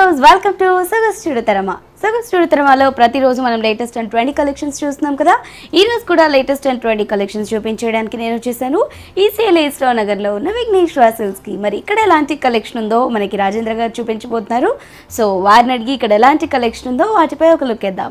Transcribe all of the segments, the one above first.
Viewers welcome to సగస్ చూడతరమ సగస్ చూడతరమలో ప్రతిరోజు మనం లేటెస్ట్ అండ్ ట్వంటీ కలెక్షన్స్ చూస్తున్నాం కదా ఈ రోజు కూడా లేటెస్ట్ అండ్ ట్వంటీ కలెక్షన్స్ చూపించడానికి నేను వచ్చేసాను ఈసీఎల్ ఈస్టో నగర్లో ఉన్న విఘ్నేశ్వర సిల్స్కి మరి ఇక్కడ ఎలాంటి కలెక్షన్ ఉందో మనకి రాజేంద్ర గారు చూపించబోతున్నారు సో వారిని అడిగి ఇక్కడ ఎలాంటి కలెక్షన్ ఉందో వాటిపై ఒక లుక్ వేద్దాం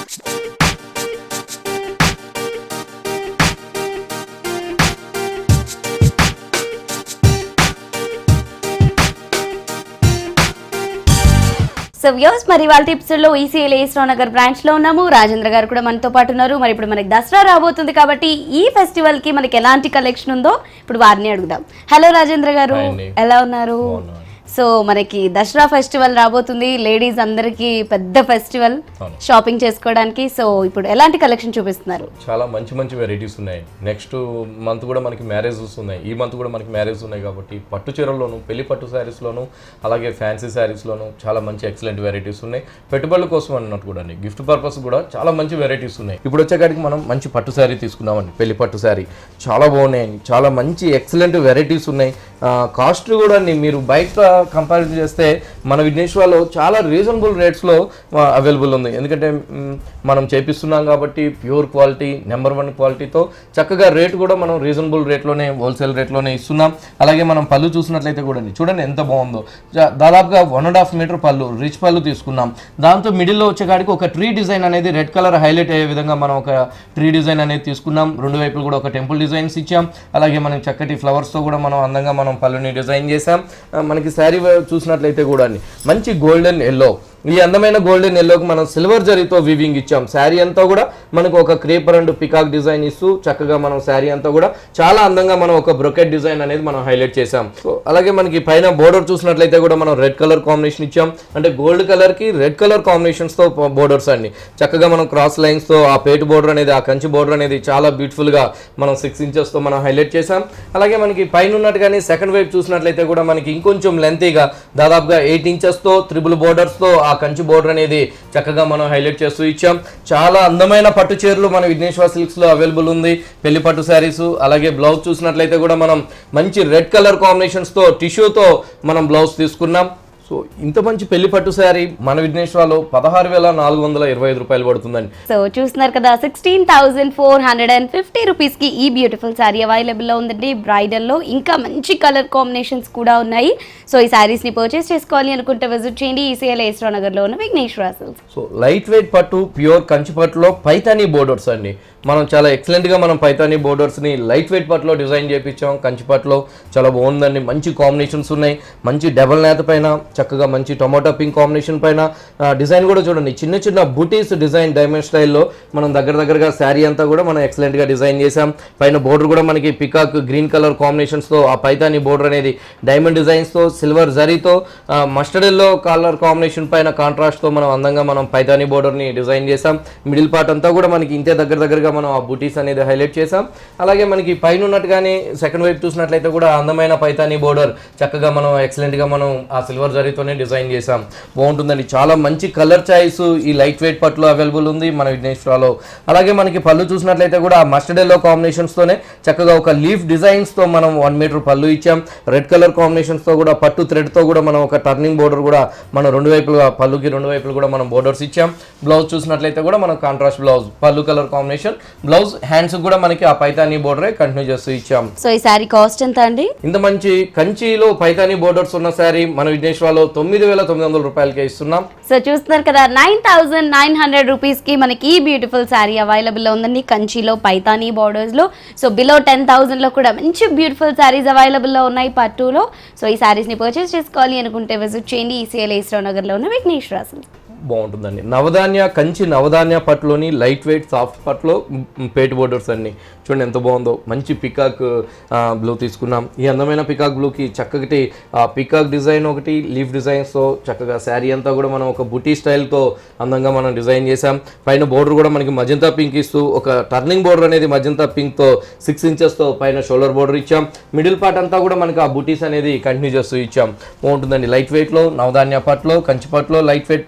సో వ్యూస్ మరి వాళ్ళ ఎపిసోడ్లో ఈసీఎల్ ఈస్ట్రో నగర్ బ్రాంచ్ లో ఉన్నాము రాజేంద్ర గారు కూడా మనతో పాటు ఉన్నారు మరి ఇప్పుడు మనకి దసరా రాబోతుంది కాబట్టి ఈ ఫెస్టివల్ కి మనకి ఎలాంటి కలెక్షన్ ఉందో ఇప్పుడు వారిని అడుగుదాం హలో రాజేంద్ర గారు Hi అండి. ఎలా ఉన్నారు బాగున్నాను. సో మనకి దసరా ఫెస్టివల్ రాబోతుంది లేడీస్ అందరికి పెద్ద ఫెస్టివల్ అవును. షాపింగ్ చేసుకోవడానికి సో ఇప్పుడు ఎలాంటి కలెక్షన్ చూపిస్తున్నారు చాలా మంచి మంచి వెరైటీస్ ఉన్నాయి నెక్స్ట్ మంత్ కూడా మనకి మ్యారేజెస్ ఉన్నాయి ఈ మంత్ కూడా మనకి మ్యారేజ్ ఉన్నాయి కాబట్టి పట్టు చీరల్లోను పెళ్లి పట్టు శారీస్లోను అలాగే ఫ్యాన్సీ శారీస్లోను చాలా మంచి ఎక్సలెంట్ వెరైటీస్ ఉన్నాయి పెట్టుబడుల కోసం అన్నట్టు కూడా అండి గిఫ్ట్ పర్పస్ కూడా చాలా మంచి వెరైటీస్ ఉన్నాయి ఇప్పుడు వచ్చేకాడికి మనం మంచి పట్టు శారీ తీసుకున్నామండి పెళ్లి పట్టు శారీ చాలా బాగున్నాయండి చాలా మంచి ఎక్సలెంట్ వెరైటీస్ ఉన్నాయి కాస్ట్ కూడా అండి మీరు బయట కంపారిజన్ చేస్తే మన విఘ్నేశ్వర్లో చాలా రీజనబుల్ రేట్స్లో అవైలబుల్ ఉంది ఎందుకంటే మ్, మనం చేపిస్తున్నాం కాబట్టి ప్యూర్ క్వాలిటీ నెంబర్ వన్ క్వాలిటీతో చక్కగా రేట్ కూడా మనం రీజనబుల్ రేట్లోనే హోల్సేల్ రేట్లోనే ఇస్తున్నాం అలాగే మనం పళ్ళు చూసినట్లయితే కూడా చూడండి ఎంత బాగుందో జా- దాదాపుగా వన్ అండ్ హాఫ్ మీటర్ పళ్ళు రిచ్ పళ్ళు తీసుకున్నాం దాంతో మిడిల్లో వచ్చేకాడికి ఒక ట్రీ డిజైన్ అనేది రెడ్ కలర్ హైలైట్ అయ్యే విధంగా మనం ఒక ట్రీ డిజైన్ అనేది తీసుకున్నాం రెండు వైపులు కూడా ఒక టెంపుల్ డిజైన్స్ ఇచ్చాం అలాగే మనం చక్కటి ఫ్లవర్స్తో కూడా మనం అందంగా మనం పళ్ళుని డిజైన్ చేసాం ఆ, మనకి శారీ చూసినట్లయితే కూడా మంచి గోల్డెన్ ఎల్లో ఈ అందమైన గోల్డెన్ ఎల్లోకి మనం సిల్వర్ జరీతో వివింగ్ ఇచ్చాం శారీ అంతా కూడా మనకు ఒక క్రేపర్ అండ్ పికాక్ డిజైన్ ఇస్తూ చక్కగా మనం శారీ అంతా కూడా చాలా అందంగా మనం ఒక బ్రొకెట్ డిజైన్ అనేది మనం హైలైట్ చేసాం సో అలాగే మనకి పైన బోర్డర్ చూసినట్లయితే కూడా మనం రెడ్ కలర్ కాంబినేషన్ ఇచ్చాం అంటే గోల్డ్ కలర్ కి రెడ్ కలర్ కాంబినేషన్స్ తో బోర్డర్స్ అండి చక్కగా మనం క్రాస్ లైన్స్ తో ఆ పేటు బోర్డర్ అనేది ఆ కంచి బోర్డర్ అనేది చాలా బ్యూటిఫుల్ గా మనం సిక్స్ ఇంచెస్ తో మనం హైలైట్ చేసాం అలాగే మనకి పైన ఉన్నట్టుగానే సెకండ్ వైపు చూసినట్లయితే కూడా మనకి ఇంకొంచెం లెంతీగా దాదాపుగా ఎయిట్ ఇంచెస్ తో త్రిబుల్ బోర్డర్స్ తో ఆ కంచి బోర్డర్ అనేది చక్కగా మనం హైలైట్ చేస్తూ ఇచ్చాం చాలా అందమైన పట్టు చీరలు మన విఘ్నేశ్వర సిల్క్స్ లో అవైలబుల్ ఉంది పెళ్లి పట్టు శారీస్ అలాగే బ్లౌజ్ చూసినట్లయితే కూడా మనం మంచి రెడ్ కలర్ కాంబినేషన్స్ తో టిష్యూతో మనం బ్లౌజ్ తీసుకున్నాం సో ఇంత మంచి పెళ్లి పట్టు శారీ మన విఘ్నేశ్వరలో పదహారు వేల నాలుగు వందల ఇరవై ఐదు రూపాయలు పడుతుందండి సో చూస్తున్నారు కదా sixteen thousand four hundred and fifty రూపీస్కి ఈ బ్యూటిఫుల్ శారీ అవైలబుల్లో ఉందండి బ్రైడల్లో ఇంకా మంచి కలర్ కాంబినేషన్స్ కూడా ఉన్నాయి సో ఈ శారీస్ని పర్చేస్ చేసుకోవాలి అనుకుంటే విజిట్ చేయండి ఈసీఎల్ ఏస్ట్రో నగర్లో ఉన్న Vighneshwara silks so light weight పట్టు ప్యూర్ కంచి పట్టులో పైతానీ బోర్డర్స్ అండి మనం చాలా ఎక్సలెంట్గా మనం పైతానీ బోర్డర్స్ని లైట్ వెయిట్ పట్టులో డిజైన్ చేయించాం కంచి పట్టులో చాలా బాగుందండి మంచి కాంబినేషన్స్ ఉన్నాయి మంచి డబల్ నేత పైన చక్కగా మంచి టొమాటో పింక్ కాంబినేషన్ పైన ఆ, డిజైన్ కూడా చూడండి చిన్న చిన్న బూటీస్ డిజైన్ డైమండ్ స్టైల్లో మనం దగ్గర దగ్గరగా శారీ అంతా కూడా మనం ఎక్సలెంట్గా డిజైన్ చేసాం పైన బోర్డర్ కూడా మనకి పికాక్ గ్రీన్ కలర్ కాంబినేషన్స్తో ఆ పైతానీ బోర్డర్ అనేది డైమండ్ డిజైన్స్తో సిల్వర్ జరీతో మస్టర్డ్ ఎల్లో కలర్ కాంబినేషన్ పైన కాంట్రాస్ట్తో మనం అందంగా మనం పైతానీ బోర్డర్ని డిజైన్ చేసాం మిడిల్ పార్ట్ అంతా కూడా మనకి ఇంతే దగ్గర దగ్గరగా మనం ఆ బూటీస్ అనేది హైలైట్ చేసాం అలాగే మనకి పైన ఉన్నట్టుగానే సెకండ్ వైపు చూసినట్లయితే కూడా అందమైన పైతానీ బోర్డర్ చక్కగా మనం ఎక్సలెంట్గా మనం ఆ సిల్వర్ జరీతోనే డిజైన్ చేసాం బాగుంటుందండి చాలా మంచి కలర్ చాయిస్ ఈ లైట్ వెయిట్ పట్టులో అవైలబుల్ ఉంది మన విఘ్నేశ్వరాలో అలాగే మనకి పళ్ళు చూసినట్లయితే కూడా మస్టర్డ్ ఎల్లో కాంబినేషన్స్తోనే చక్కగా ఒక లీఫ్ డిజైన్స్తో మనం వన్ మీటర్ పళ్ళు ఇచ్చాం రెడ్ కలర్ కాంబినేషన్స్తో కూడా పట్టు థ్రెడ్తో కూడా మనం ఒక టర్నింగ్ బోర్డర్ కూడా మనం రెండు వైపులుగా పళ్ళుకి రెండు వైపులు కూడా మనం బోర్డర్స్ ఇచ్చాం బ్లౌజ్ చూసినట్లయితే కూడా మనం కాంట్రాస్ట్ బ్లౌజ్ పళ్ళు కలర్ కాంబినేషన్ బ్లౌజ్ హ్యాండ్స్ కూడా మనకి ఆ పైతానీ బోర్డరే కంటిన్యూ చేస్తూ ఇచ్చాం సో ఈ శారీ కాస్ట్ ఎంత అండి ఇంత మంచి కంచిలో పైతానీ బోర్డర్స్ ఉన్న శారీ మన విఘ్నేశ్వరలో తొమ్మిది వేల తొమ్మిది వందల రూపాయలకే ఇస్తున్నాం సో చూస్తున్నారు కదా నైన్ థౌజండ్ నైన్ హండ్రెడ్ రూపీస్కి మనకి ఈ బ్యూటిఫుల్ శారీ అవైలబుల్లో ఉందండి కంచిలో పైతానీ బార్డర్స్లో సో బిలో టెన్ థౌజండ్లో కూడా మంచి బ్యూటిఫుల్ శారీస్ అవైలబుల్లో ఉన్నాయి పట్టులో సో ఈ శారీస్ని పర్చేస్ చేసుకోవాలి అనుకుంటే విజిట్ చేయండి ఈసీఎల్ ఏస్రావు నగర్లో ఉన్న విఘ్నేశ్వర సిల్క్స్. బాగుంటుందండి నవధాన్య కంచి నవధాన్య పట్టులోని లైట్ వెయిట్ సాఫ్ట్ పట్టులో మ్, పేటు బోర్డర్స్ అన్ని చూడండి ఎంత బాగుందో మంచి పికాక్ బ్లూ తీసుకున్నాం ఈ అందమైన పికాక్ బ్లూకి చక్కటి పికాక్ డిజైన్ ఒకటి లీఫ్ డిజైన్స్తో చక్కగా శారీ అంతా కూడా మనం ఒక బుటీ స్టైల్తో అందంగా మనం డిజైన్ చేసాం పైన బోర్డర్ కూడా మనకి మజంతా పింక్ ఇస్తూ ఒక టర్నింగ్ బోర్డర్ అనేది మజంతా పింక్తో సిక్స్ ఇంచెస్తో పైన షోల్డర్ బోర్డర్ ఇచ్చాం మిడిల్ పార్ట్ అంతా కూడా మనకి ఆ బుటీస్ అనేది కంటిన్యూ చేస్తూ ఇచ్చాం బాగుంటుందండి లైట్ వెయిట్లో నవధాన్య పట్టులో కంచి పట్టులో లైట్ వెయిట్ పట్టు శారీ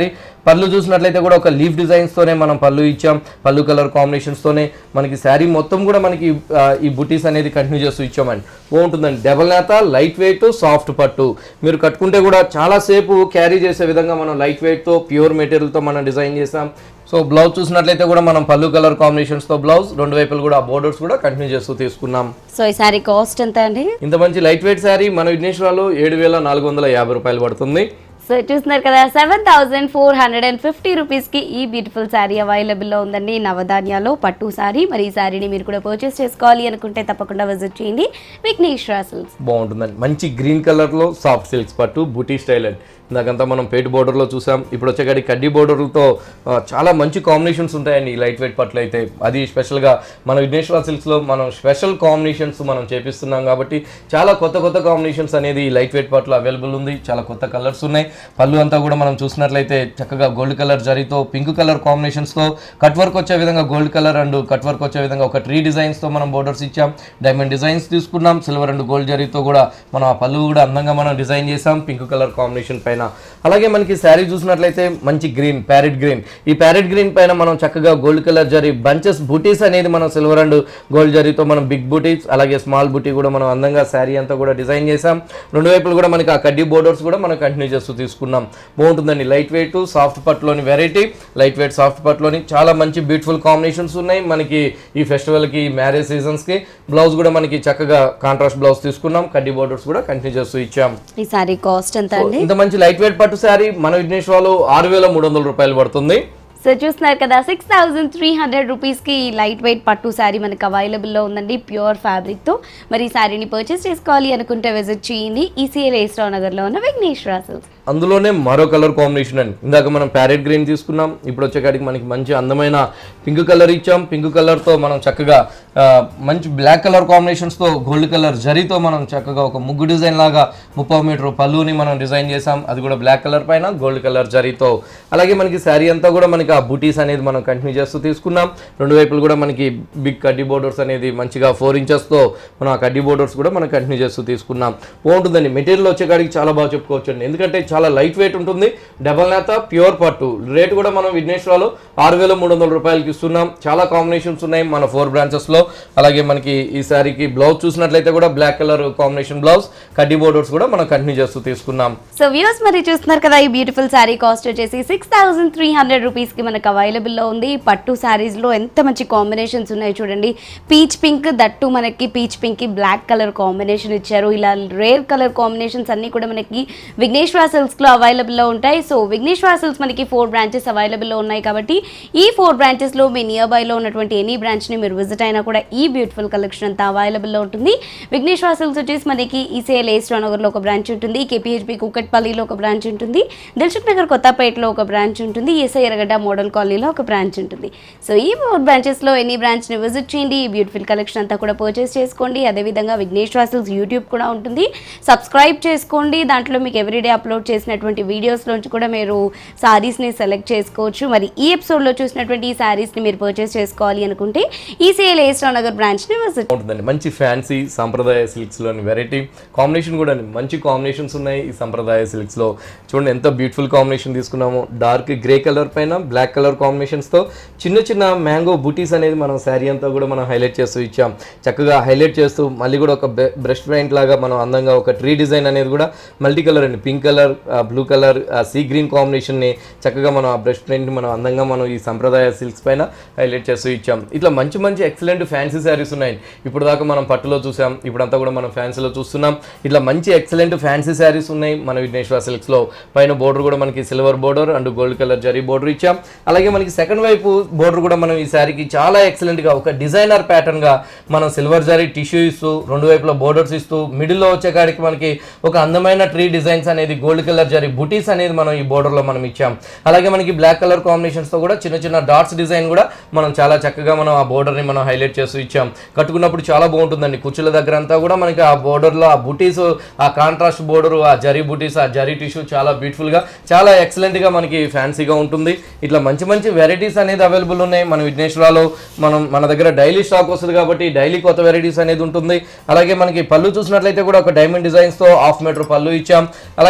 శారీ పళ్ళు చూసినట్లయితే కూడా ఒక లీఫ్ డిజైన్స్తోనే మనం పళ్ళు ఇచ్చాం పళ్ళు కలర్ కాంబినేషన్స్తోనే మనకి శారీ మొత్తం కూడా మనకి ఆ, ఈ బుటీస్ అనేది కంటిన్యూ చేస్తూ ఇచ్చామండి బాగుంటుందండి డబల్ నేత లైట్ వెయిట్ సాఫ్ట్ పట్టు మీరు కట్టుకుంటే కూడా చాలాసేపు క్యారీ చేసే విధంగా మనం లైట్ వెయిట్తో ప్యూర్ మెటీరియల్తో మనం డిజైన్ చేసాం సో బ్లౌజ్ చూసినట్లయితే కూడా మనం పళ్ళు కలర్ కాంబినేషన్స్తో బ్లౌజ్ రెండు వైపులు కూడా బోర్డర్స్ కూడా కంటిన్యూ చేస్తూ తీసుకున్నాం సో ఈ శారీ కాస్ట్ ఎంత అండి ఇంత మంచి లైట్ వెయిట్ శారీ మన విఘ్నేశ్వరాలు ఏడు వేల నాలుగు వందల యాభై రూపాయలు పడుతుంది సో చూస్తున్నారు కదా seven thousand four hundred and fifty రూపీస్కి ఈ బ్యూటిఫుల్ శారీ అవైలబుల్లో ఉందండి నవధాన్యాలో పట్టు శారీ మరి ఈ శారీని మీరు కూడా పర్చేస్ చేసుకోవాలి అనుకుంటే తప్పకుండా విజిట్ చేయండి విఘ్నేష్ రాసల్స్ బాగుంటుందండి మంచి గ్రీన్ కలర్లో సాఫ్ట్ సిల్క్స్ పట్టు బుటీ స్టైల్ అండి ఇందాకంతా మనం పేటు బోర్డర్లో చూసాం ఇప్పుడు వచ్చేకాడి కడ్డీ బోర్డర్లతో ఆ, చాలా మంచి కాంబినేషన్స్ ఉంటాయండి ఈ లైట్ వెయిట్ పట్లు అయితే అది స్పెషల్గా మన విఘ్నేశ్వర సిల్క్స్లో మనం స్పెషల్ కాంబినేషన్స్ మనం చేపిస్తున్నాం కాబట్టి చాలా కొత్త కొత్త కాంబినేషన్స్ అనేది ఈ లైట్ వెయిట్ పట్లు అవైలబుల్ ఉంది చాలా కొత్త కలర్స్ ఉన్నాయి పళ్ళు అంతా కూడా మనం చూసినట్లయితే చక్కగా గోల్డ్ కలర్ జరీతో పింక్ కలర్ కాంబినేషన్స్తో కట్ వర్క్ వచ్చే విధంగా gold colour and cut work వచ్చే విధంగా ఒక ట్రీ డిజైన్స్తో మనం బోర్డర్స్ ఇచ్చాం డైమండ్ డిజైన్స్ తీసుకున్నాం సిల్వర్ అండ్ గోల్డ్ జరీతో కూడా మనం ఆ పళ్ళు కూడా అందంగా మనం డిజైన్ చేసాం పింక్ కలర్ కాంబినేషన్ పైన అలాగే మనకి శారీ చూసినట్లయితే మంచి గ్రీన్ ప్యారెట్ గ్రీన్ ఈ ప్యారెట్ గ్రీన్ పైన మనం చక్కగా గోల్డ్ కలర్ జరీ బంచెస్ బూటీస్ అనేది మనం సిల్వర్ అండ్ గోల్డ్ జరీతో మనం బిగ్ బూటీస్ అలాగే స్మాల్ బూటీ కూడా మనం అందంగా శారీ అంతా కూడా డిజైన్ చేసాం రెండు వైపులు కూడా మనకి ఆ కడ్డీ బోర్డర్స్ కూడా మనం కంటిన్యూ చేస్తూ తీసుకున్నాం బాగుంటుందండి లైట్ వెయిట్ సాఫ్ట్ పట్టులోని వెరైటీ లైట్ వెయిట్ సాఫ్ట్ పట్టులోని చాలా మంచి బ్యూటిఫుల్ కాంబినేషన్స్ ఉన్నాయి మనకి ఈ ఫెస్టివల్కి మ్యారేజ్ సీజన్స్కి బ్లౌజ్ కూడా మనకి చక్కగా కాంట్రాస్ట్ బ్లౌజ్ తీసుకున్నాం కడ్డీ బోర్డర్స్ కూడా కంటిన్యూ చేస్తూ ఇచ్చాం ఈ శారీ కాస్ట్ ఎంత అండి ఇంత మంచి లైట్ వెయిట్ పట్టు శారీ మన విఘ్నేశ్వరాలు ఆరు వేల మూడు వందల రూపాయలు పడుతుంది సో చూస్తున్నారు కదా సిక్స్ థౌజండ్ త్రీ హండ్రెడ్ రూపీస్కి లైట్ వెయిట్ పట్టు శారీ మనకు అవైలబుల్లో ఉందండి ప్యూర్ ఫ్యాబ్రిక్తో మరి ఈ శారీని పర్చేస్ చేసుకోవాలి అనుకుంటే విజిట్ చేయండి ఈసీఎల్ ఏస్రావు నగర్లో ఉన్న విఘ్నేష్ రాసల్స్ అందులోనే మరో కలర్ కాంబినేషన్ అండి ఇందాక మనం ప్యారెట్ గ్రీన్ తీసుకున్నాం ఇప్పుడు వచ్చేకాడికి మనకి మంచి అందమైన పింక్ కలర్ ఇచ్చాం పింక్ కలర్తో మనం చక్కగా ఆ, మంచి బ్లాక్ కలర్ కాంబినేషన్స్తో గోల్డ్ కలర్ జరీతో మనం చక్కగా ఒక ముగ్గు డిజైన్ లాగా ముప్పై మీటర్ పళ్ళుని మనం డిజైన్ చేసాం అది కూడా బ్లాక్ కలర్ పైన గోల్డ్ కలర్ జరీతో అలాగే మనకి శారీ అంతా కూడా మనకి ఆ బూటీస్ అనేది మనం కంటిన్యూ చేస్తూ తీసుకున్నాం రెండు వైపులు కూడా మనకి బిగ్ కడ్డీ బోర్డర్స్ అనేది మంచిగా ఫోర్ ఇంచెస్తో మనం ఆ కడ్డీ బోర్డర్స్ కూడా మనం కంటిన్యూ చేస్తూ తీసుకున్నాం బాగుంటుందండి మెటీరియల్ వచ్చేకాడికి చాలా బాగా చెప్పుకోవచ్చు అండి ఎందుకంటే చాలా లైట్ వెయిట్ ఉంటుంది డబల్ నేత ప్యూర్ పట్టు రేట్ కూడా మనం విఘ్నేశ్వరాలు ఆరు వేల మూడు వందల రూపాయలకి ఇస్తున్నాం చాలా కాంబినేషన్స్ ఉన్నాయి మన ఫోర్ బ్రాంచెస్లో అలాగే మనకి ఈ శారీకి బ్లౌజ్ చూసినట్లయితే కూడా బ్లాక్ కలర్ కాంబినేషన్ బ్లౌజ్ కడ్డీ బోర్డర్స్ కూడా మనం కంటిన్యూ చేస్తూ తీసుకున్నాం సో వ్యూస్ మరి చూస్తున్నారు కదా ఈ బ్యూటిఫుల్ శారీ కాస్ట్ వచ్చేసి సిక్స్ థౌసండ్ త్రీ హండ్రెడ్ రూపీస్కి మనకు అవైలబుల్లో ఉంది ఈ పట్టు శారీస్లో ఎంత మంచి కాంబినేషన్స్ ఉన్నాయి చూడండి పీచ్ పింక్ దట్టు మనకి పీచ్ పింక్కి బ్లాక్ కలర్ కాంబినేషన్ ఇచ్చారు ఇలా రేర్ కలర్ కాంబినేషన్స్ అన్నీ కూడా మనకి విఘ్నేశ్వర సిల్క్స్లో అవైలబుల్లో ఉంటాయి సో విఘ్నేశ్వర సిల్క్స్ మనకి ఫోర్ బ్రాంచెస్ అవైలబుల్లో ఉన్నాయి కాబట్టి ఈ ఫోర్ బ్రాంచెస్లో మీ నియర్ బైలో ఉన్నటువంటి ఎనీ బ్రాంచ్ని మీరు విజిట్ అయినా కూడా ఈ బ్యూటిఫుల్ కలెక్షన్ అంతా అవైలబుల్లో ఉంటుంది విఘ్నేశ్వర సిల్క్స్ వచ్చేసి మనకి ఈసీఎల్ ఏస్ట్రా నగర్లో ఒక బ్రాంచ్ ఉంటుంది కేపీహెచ్బి కుక్కట్పల్లిలో ఒక బ్రాంచ్ ఉంటుంది దిల్సుఖ్ నగర్ కొత్తపేటలో ఒక బ్రాంచ్ ఉంటుంది ఈసై ఎరగడ్డ మోడల్ కాలనీలో ఒక బ్రాంచ్ ఉంటుంది సో ఈ ఫోర్ బ్రాంచెస్లో ఎనీ బ్రాంచ్ని విజిట్ చేయండి ఈ బ్యూటిఫుల్ కలెక్షన్ అంతా కూడా పర్చేస్ చేసుకోండి అదేవిధంగా విఘ్నేశ్వర సిల్క్స్ యూట్యూబ్ కూడా ఉంటుంది సబ్స్క్రైబ్ చేసుకోండి దాంట్లో మీకు ఎవ్రీడే అప్లోడ్ చేసినటువంటి వీడియోస్లోంచి కూడా మీరు సారీస్ని సెలెక్ట్ చేసుకోవచ్చు మరి ఈ ఎపిసోడ్లో చూసినటువంటి ఈ సారీస్ని మీరు పర్చేస్ చేసుకోవాలి అనుకుంటే ఈసీఎల్ ఏస్ట్రా నగర్ బ్రాంచ్ని విజిట్ ఉంటుందండి మంచి ఫ్యాన్సీ సాంప్రదాయ సిల్క్స్లోని వెరైటీ కాంబినేషన్ కూడా మంచి కాంబినేషన్స్ ఉన్నాయి ఈ సంప్రదాయ సిల్క్స్లో చూడండి ఎంత బ్యూటిఫుల్ కాంబినేషన్ తీసుకున్నాము డార్క్ గ్రే కలర్ పైన బ్లాక్ కలర్ కాంబినేషన్స్తో చిన్న చిన్న మ్యాంగో బూటీస్ అనేది మనం శారీ అంతా కూడా మనం హైలైట్ చేస్తూ ఇచ్చాం చక్కగా హైలైట్ చేస్తూ మళ్ళీ కూడా ఒక బ్రష్ పెయింట్ లాగా మనం అందంగా ఒక ట్రీ డిజైన్ అనేది కూడా మల్టీ కలర్ అండి pink colour blue colour sea green కాంబినేషన్ని చక్కగా మనం ఆ బ్రష్ పెయింట్ మనం అందంగా మనం ఈ సంప్రదాయ సిల్క్స్ పైన హైలైట్ చేస్తూ ఇచ్చాం ఇట్లా మంచి మంచి ఎక్సలెంట్ ఫ్యాన్సీ శారీస్ ఉన్నాయి ఇప్పుడు దాకా మనం పట్టులో చూసాం ఇప్పుడంతా కూడా మనం ఫ్యాన్సీలో చూస్తున్నాం ఇట్లా మంచి ఎక్సలెంట్ ఫ్యాన్సీ శారీస్ ఉన్నాయి మన విఘ్నేశ్వర సిల్క్స్లో పైన బోర్డర్ కూడా మనకి silver border and gold colour జరీ బోర్డర్ ఇచ్చాం అలాగే మనకి సెకండ్ వైపు బోర్డర్ కూడా మనం ఈ శారీకి చాలా ఎక్సలెంట్గా ఒక డిజైనర్ ప్యాటర్న్గా మనం సిల్వర్ జరీ టిష్యూ ఇస్తూ రెండు వైపులా బోర్డర్స్ ఇస్తూ మిడిల్లో వచ్చేకాడికి మనకి ఒక అందమైన ట్రీ డిజైన్స్ అనేది గోల్డ్ కలర్ జరీ బుటీస్ అనేది మనం ఈ బోర్డర్లో మనం ఇచ్చాం అలాగే మనకి బ్లాక్ కలర్ కాంబినేషన్స్తో కూడా చిన్న చిన్న డాట్స్ డిజైన్ కూడా మనం చాలా చక్కగా మనం ఆ బోర్డర్ని మనం హైలైట్ చేస్తూ ఇచ్చాం కట్టుకున్నప్పుడు చాలా బాగుంటుందండి కుర్చీల దగ్గర అంతా కూడా మనకి ఆ బోర్డర్లో ఆ బుటీస్ ఆ కాంట్రాస్ట్ బోర్డర్ ఆ జరీ బుటీస్ ఆ జరీ టిష్యూ చాలా బ్యూటిఫుల్గా చాలా ఎక్సలెంట్గా మనకి ఫ్యాన్సీగా ఉంటుంది ఇట్లా మంచి మంచి వెరైటీస్ అనేది అవైలబుల్ ఉన్నాయి మన విఘ్నేశ్వరాలో మనం మన దగ్గర డైలీ స్టాక్ వస్తుంది కాబట్టి డైలీ కొత్త వెరైటీస్ అనేది ఉంటుంది అలాగే మనకి పళ్ళు చూసినట్లయితే కూడా ఒక డైమండ్ డిజైన్స్తో హాఫ్ మీటర్ పళ్ళు ఇచ్చాం అలాగే మనకి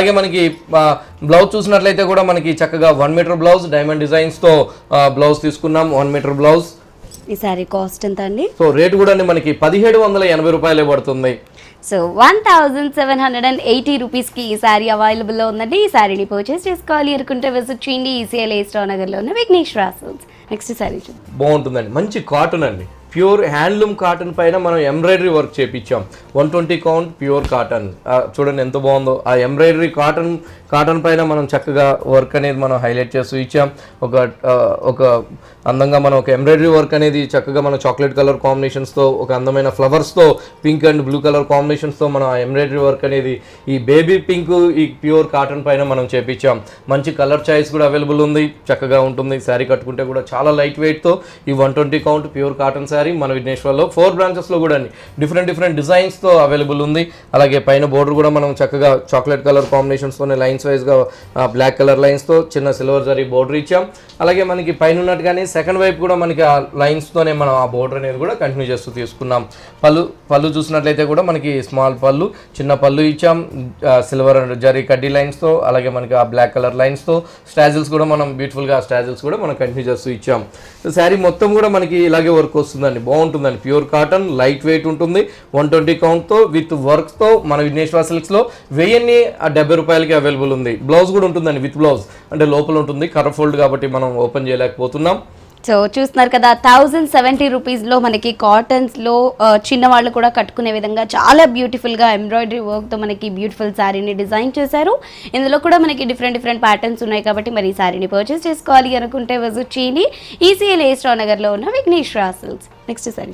బ్లౌజ్ చూసినట్లయితే కూడా మనకి చక్కగా వన్ మీటర్ బ్లౌజ్ డైమండ్ డిజైన్స్తో బ్లౌజ్ తీసుకున్నాం వన్ మీటర్ బ్లౌజ్ ఈ శారీ కాస్ట్ ఎంత అండి సో రేటు కూడా మనకి పదిహేడు వందల ఎనభై రూపాయలే పడుతుంది so one thousand seven hundred and eighty రూపీస్కి ఈ శారీ అవైలబుల్లో ఉందండి ఈ శారీని పర్చేస్ చేసుకోవాలి అనుకుంటే విజిట్ చేయండి ఈసీఎల్ ఏస్ట్రా నగర్లో ఉన్న విఘ్నేశ్వర సిల్క్స్ నెక్స్ట్ శారీ చూద్దాం బాగుంటుందండి మంచి కాటన్ అండి ప్యూర్ హ్యాండ్లూమ్ కాటన్ పైన మనం ఎంబ్రాయిడరీ వర్క్ చేపించాం one twenty count pure cotton చూడండి ఎంత బాగుందో ఆ ఎంబ్రాయిడరీ కాటన్ కాటన్ పైన మనం చక్కగా వర్క్ అనేది మనం హైలైట్ చేస్తూ ఇచ్చాం ఒక ఆ, ఒక అందంగా మనం ఒక ఎంబ్రాయిడరీ వర్క్ అనేది చక్కగా మనం చాక్లెట్ కలర్ కాంబినేషన్స్తో ఒక అందమైన ఫ్లవర్స్తో పింక్ అండ్ బ్లూ కలర్ కాంబినేషన్స్తో మనం ఆ ఎంబ్రాయిడరీ వర్క్ అనేది ఈ బేబీ పింక్ ఈ ప్యూర్ కాటన్ పైన మనం చేపించాం మంచి కలర్ చాయిస్ కూడా అవైలబుల్ ఉంది చక్కగా ఉంటుంది శారీ కట్టుకుంటే కూడా చాలా లైట్ వెయిట్తో ఈ one twenty count pure cotton sari మన విఘ్నేశ్వర్లో ఫోర్ బ్రాంచెస్లో కూడా డిఫరెంట్ డిఫరెంట్ డిజైన్స్తో అవైలబుల్ ఉంది అలాగే పైన బోర్డర్ కూడా మనం చక్కగా చాక్లెట్ కలర్ కాంబినేషన్స్తోనే లైన్స్ వైజ్గా బ్లాక్ కలర్ లైన్స్తో చిన్న సిల్వర్ జరీ బోర్డర్ ఇచ్చాం అలాగే మనకి పైన ఉన్నట్టుగానే సెకండ్ వైపు కూడా మనకి ఆ లైన్స్తోనే మనం ఆ బోర్డర్ అనేది కూడా కంటిన్యూ చేస్తూ తీసుకున్నాం పళ్ళు పళ్ళు చూసినట్లయితే కూడా మనకి స్మాల్ పళ్ళు చిన్న పళ్ళు ఇచ్చాం సిల్వర్ అండ్ జరీ కడ్డీ లైన్స్తో అలాగే మనకి ఆ బ్లాక్ కలర్ లైన్స్తో స్టాజిల్స్ కూడా మనం బ్యూటిఫుల్గా స్టాజిల్స్ కూడా మనం కంటిన్యూ చేస్తూ ఇచ్చాం శారీ మొత్తం కూడా మనకి ఇలాగే వర్క్ వస్తుందండి బాగుంటుందండి ప్యూర్ కాటన్ లైట్ వెయిట్ ఉంటుంది వన్ ట్వంటీ కౌంట్తో విత్ వర్క్తో మన విఘ్నేశ్వర సిల్క్స్లో వెయ్యిన్ని ఆ డెబ్బై రూపాయలకి అవైలబుల్ ఉంది బ్లౌజ్ కూడా ఉంటుందండి విత్ బ్లౌజ్ అంటే లోపల ఉంటుంది కర్ర ఫోల్డ్ కాబట్టి మనం ఓపెన్ చేయలేకపోతున్నాం సో చూస్తున్నారు కదా థౌజండ్ సెవెంటీ రూపీస్లో మనకి కాటన్స్లో చిన్నవాళ్ళు కూడా కట్టుకునే విధంగా చాలా బ్యూటిఫుల్గా ఎంబ్రాయిడరీ వర్క్తో మనకి బ్యూటిఫుల్ శారీని డిజైన్ చేశారు ఇందులో కూడా మనకి డిఫరెంట్ డిఫరెంట్ ప్యాటర్న్స్ ఉన్నాయి కాబట్టి మరి ఈ శారీని పర్చేస్ చేసుకోవాలి అనుకుంటే విజిట్ చేయండి ఈసీఎల్ ఏస్ట్రా నగర్లో ఉన్న విఘ్నేశ్వర సిల్క్స్ నెక్స్ట్ శారీ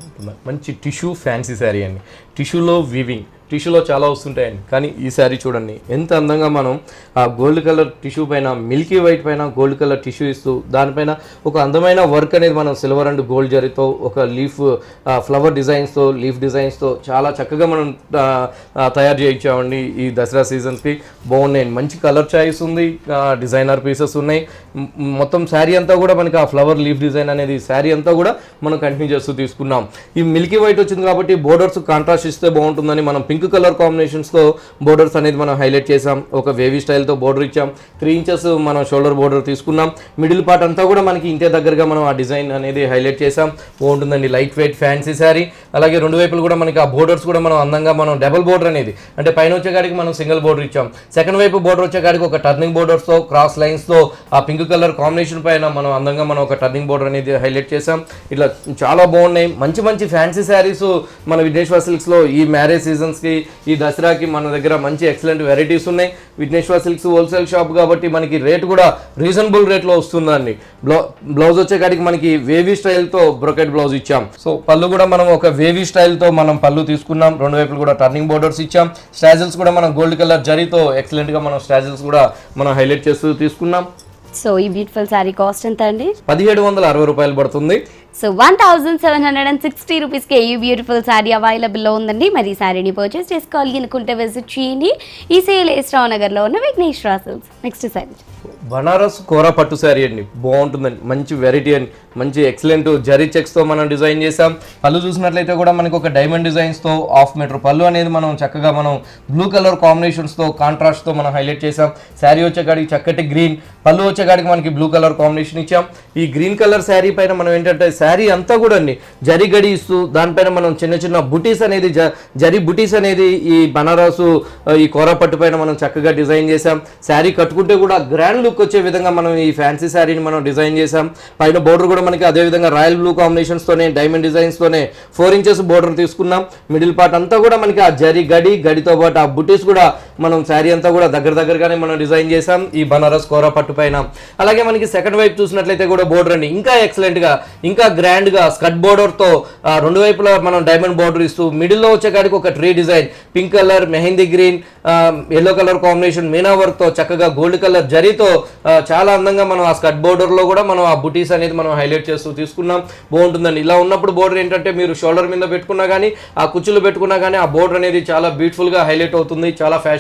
మంచి టిష్యూ ఫ్యాన్సీ శారీ అండి టిష్యూలో వీవింగ్ టిష్యూలో చాలా వస్తుంటాయండి కానీ ఈ శారీ చూడండి ఎంత అందంగా మనం ఆ గోల్డ్ కలర్ టిష్యూ పైన మిల్కీ వైట్ పైన గోల్డ్ కలర్ టిష్యూ ఇస్తూ దానిపైన ఒక అందమైన వర్క్ అనేది మనం సిల్వర్ అండ్ గోల్డ్ జరీతో ఒక లీఫ్ ఫ్లవర్ డిజైన్స్తో లీఫ్ డిజైన్స్తో చాలా చక్కగా మనం ఆ, ఆ, తయారు చేయించామండి ఈ దసరా సీజన్స్కి బాగున్నాయండి మంచి కలర్ చాయిస్ ఉంది డిజైనర్ పీసెస్ ఉన్నాయి మ్- మొత్తం శారీ అంతా కూడా మనకి ఆ ఫ్లవర్ లీఫ్ డిజైన్ అనేది శారీ అంతా కూడా మనం కంటిన్యూ చేస్తూ తీసుకున్నాం ఈ మిల్కీ వైట్ వచ్చింది కాబట్టి బోర్డర్స్ కాంట్రాస్ట్ ఇస్తే బాగుంటుందని మనం పింక్ కలర్ కాంబినేషన్స్తో బోర్డర్స్ అనేది మనం హైలైట్ చేసాం ఒక వేవీ స్టైల్తో బోర్డర్ ఇచ్చాం త్రీ ఇంచెస్ మనం షోల్డర్ బోర్డర్ తీసుకున్నాం మిడిల్ పార్ట్ అంతా కూడా మనకి ఇంటే దగ్గరగా మనం ఆ డిజైన్ అనేది హైలైట్ చేసాం బాగుంటుందండి లైట్ వెయిట్ ఫ్యాన్సీ శారీ అలాగే రెండు వైపులు కూడా మనకి ఆ బోర్డర్స్ కూడా మనం అందంగా మనం డబుల్ బోర్డర్ అనేది అంటే పైన వచ్చేకాడికి మనం సింగిల్ బోర్డర్ ఇచ్చాం సెకండ్ వైపు బోర్డర్ వచ్చేకాడికి ఒక టర్నింగ్ బోర్డర్స్తో క్రాస్ లైన్స్తో ఆ పింక్ కలర్ కాంబినేషన్ పైన మనం అందంగా మనం ఒక టర్నింగ్ బోర్డర్ అనేది హైలైట్ చేసాం ఇట్లా చాలా బాగున్నాయి మంచి మంచి ఫ్యాన్సీ శారీస్ మన విఘ్నేశ్వర సిల్క్స్లో ఈ మ్యారేజ్ సీజన్స్కి ఈ దసరాకి మన దగ్గర మంచి ఎక్సలెంట్ వెరైటీస్ ఉన్నాయి విఘ్నేశ్వర సిల్క్స్ హోల్సేల్ షాప్ కాబట్టి మనకి రేట్ కూడా రీజనబుల్ రేట్లో వస్తుందండి బ్లౌ బ్లౌజ్ వచ్చేకాడికి మనకి వేవీ స్టైల్తో బ్రొకెట్ బ్లౌజ్ ఇచ్చాం సో పళ్ళు కూడా మనం ఒక వేవీ స్టైల్తో మనం పళ్ళు తీసుకున్నాం రెండు వైపులు కూడా టర్నింగ్ బోర్డర్స్ ఇచ్చాం స్టాజిల్స్ కూడా మనం గోల్డ్ కలర్ జరీతో ఎక్సలెంట్గా మనం స్టాజిల్స్ కూడా మనం హైలైట్ చేస్తూ తీసుకున్నాం సో ఈ బ్యూటిఫుల్ శారీ కాస్ట్ ఎంత అండి పదిహేడు వందల అరవై రూపాయలు పడుతుంది so one thousand seven hundred and sixty రూపీస్కి ఈ బ్యూటిఫుల్ శారీ అవైలబుల్లో ఉందండి మరి ఈ శారీని పర్చేస్ చేసుకోవాలి అనుకుంటే విజిట్ చేయండి ఈ సేల్ ఏస్ట్రావ్ నగర్లో ఉన్న విఘ్నేశ్వర సిల్క్స్ నెక్స్ట్ శారీ బనారస్ కూర పట్టు శారీ అండి బాగుంటుందండి మంచి వెరైటీ అండి మంచి ఎక్సలెంట్ జరీ చెక్స్తో మనం డిజైన్ చేసాం పళ్ళు చూసినట్లయితే కూడా మనకి ఒక డైమండ్ డిజైన్స్తో హాఫ్ మీటర్ పళ్ళు అనేది మనం చక్కగా మనం బ్లూ కలర్ కాంబినేషన్స్తో కాంట్రాస్ట్తో మనం హైలైట్ చేసాం శారీ వచ్చేకాడికి చక్కటి గ్రీన్ పళ్ళు వచ్చేకాడికి మనకి బ్లూ కలర్ కాంబినేషన్ ఇచ్చాం ఈ గ్రీన్ కలర్ శారీ పైన మనం ఏంటంటే శారీ అంతా కూడా అండి జరీ గడి ఇస్తూ దానిపైన మనం చిన్న చిన్న బుటీస్ అనేది జ- జరీ బుటీస్ అనేది ఈ బనారసు ఆ, ఈ కూర పట్టు పైన మనం చక్కగా డిజైన్ చేసాం శారీ కట్టుకుంటే కూడా గ్రాండ్ లుక్ వచ్చే విధంగా మనం ఈ ఫ్యాన్సీ శారీని మనం డిజైన్ చేసాం పైన బోర్డర్ కూడా మనకి అదే విధంగా రాయల్ బ్లూ కాంబినేషన్స్తోనే డైమండ్ డిజైన్స్తోనే ఫోర్ ఇంచెస్ బోర్డర్ తీసుకున్నాం మిడిల్ పార్ట్ అంతా కూడా మనకి ఆ జరీ గడి గడితో పాటు ఆ బుటీస్ కూడా మనం శారీ అంతా కూడా దగ్గర దగ్గరగానే మనం డిజైన్ చేసాం ఈ బనారస్ కూర పట్టు పైన అలాగే మనకి సెకండ్ వైపు చూసినట్లయితే కూడా బోర్డర్ అండి ఇంకా ఎక్సలెంట్ గా ఇంకా గ్రాండ్ గా స్కట్ బోర్డర్ తో ఆ, రెండు వైపులా మనం డైమండ్ బోర్డర్ ఇస్తూ మిడిల్ లో వచ్చే కాడికి ఒక tree design pink colour mehndi green yellow colour combination meena work తో చక్కగా గోల్డ్ కలర్ జరీతో ఆ, చాలా అందంగా మనం ఆ స్కట్ బోర్డర్ లో కూడా మనం ఆ బుటీస్ అనేది మనం హైలైట్ చేస్తూ తీసుకున్నాం బాగుంటుందండి ఇలా ఉన్నప్పుడు బోర్డర్ ఏంటంటే మీరు షోల్డర్ మీద పెట్టుకున్నా కానీ ఆ కుచ్చులు పెట్టుకున్నా కానీ ఆ బోర్డర్ అనేది చాలా బ్యూటిఫుల్ గా హైలైట్ అవుతుంది చాలా ఫ్యాషన్